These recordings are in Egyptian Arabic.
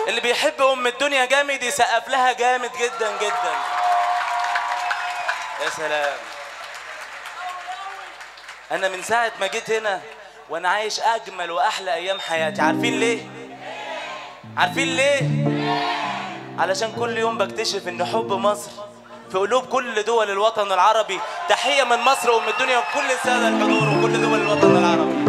اللي بيحب ام الدنيا جامد يسقف لها جامد جدا جدا يا سلام انا من ساعه ما جيت هنا وانا عايش اجمل واحلى ايام حياتي عارفين ليه عارفين ليه علشان كل يوم بكتشف ان حب مصر في قلوب كل دول الوطن العربي تحيه من مصر ام الدنيا وكل الساده الحضور وكل دول الوطن العربي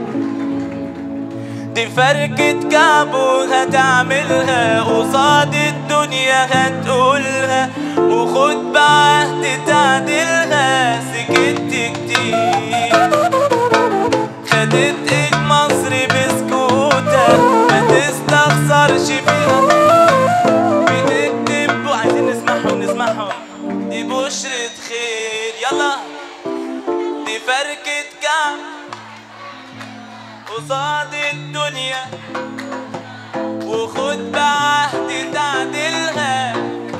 دي فركة كعب وهتعملها قصاد الدنيا هتقولها وخد بعهد تعدلها سكت كتير خدت ايد مصر بسكوتها ما تستخسرش فيها بتكتب عايزين نسمعهم نسمعهم دي بشرة خير يلا دي فركة كعب قصاد الدنيا وخد بعهد تعدلها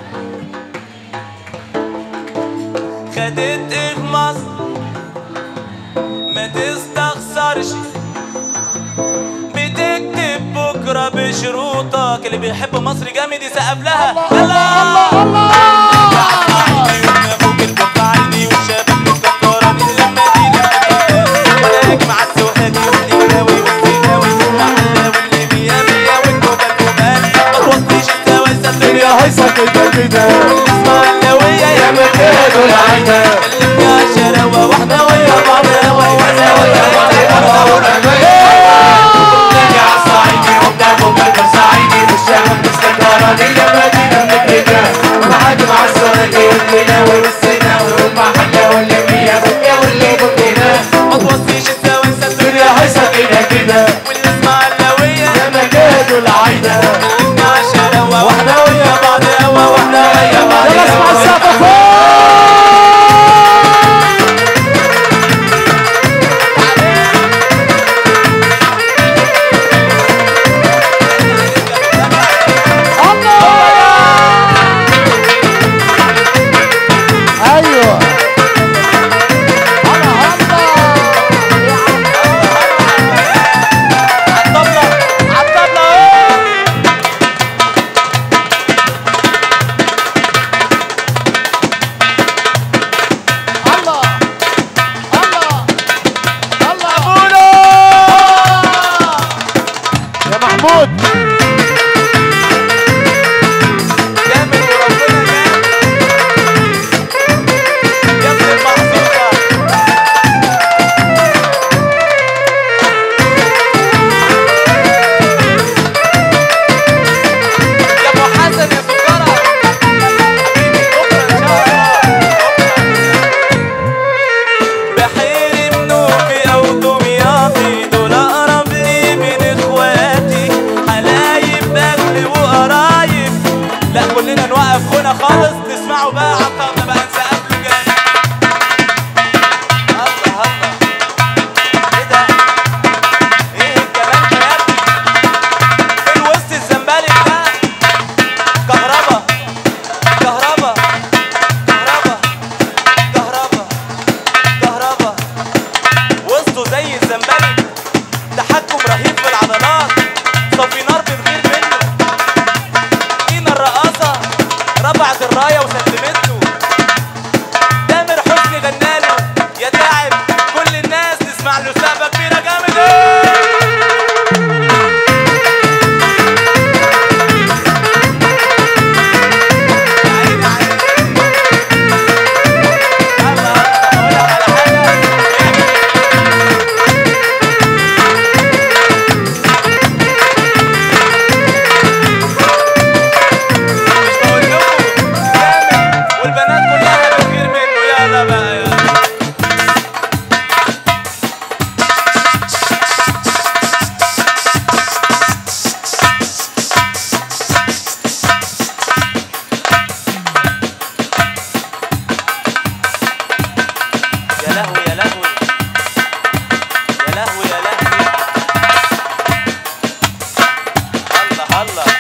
خدت ايه في مصر ما تستخسرش بتكتب بكرة بشروطك اللي بيحب مصر جامد يسقف لها يلا الله الله ابوك البقاعدي والشباب الكفاراني لما دي وانا اجمع السوهاجي والنجاوي والسيناوي والمحلاوي والليبيامية والجبل جبال ما توطيش السوا يسافر يا هيصة كده كده الاسماعيلاوية يا مكان العيدة كلمني عشرة واحدة ويا بعض هوا ويا ويا بعض نجي على الصعيدي وبناخد مركز صعيدي والشباب اسكندراني لما جينا بنكرجة ومحاكم على السوهاجي والكيناوي والسيناوي والمحلة والليبية واليا واللي بكينا ما توطيش السوا يسافر يا هيصة كده كده والاسماعيلاوية يا مكان العيدة كلمني عشرة واحدة ويا بعض هوا واحدة ويا بعض يلا اسمع هوا. السقف فوق ايوه عالطبلة عالطبلة ايه الله الله الله بونو يا محمود جامد وربنا جامد يا ابن المحظوظة يا ابو حسن يا سكرة حبيبي بكرة ان شاء الله بحير منوفي او دمياطي دول اقرب لي من اخواتي حلايب اهل وقرايب لا كلنا نوقف خونا خالص تسمعوا بقى عطلنا بقى نسقف له جامد الله الله ايه ده ايه الجمال ده يا ابني في الوسط الزنبلك ده كهربا كهربا كهربا كهربا كهربا وسطه زي الزنبلك تحكم رهيب في العضلات صافي نار بتغير منه اينا الرقاصة رفعت الراية وسلمته تامر حسني غناله يا تعب كل الناس تسمع له سقفة كبيرة جامد ايه يا عيني عليك. يلا، طب أقول لك على حاجة. مش بقول لكم جامد والبنات كلها بتغير منه يلا بقى يلا يا لهوي يا لهوي يا لهوي يا لهوي الله الله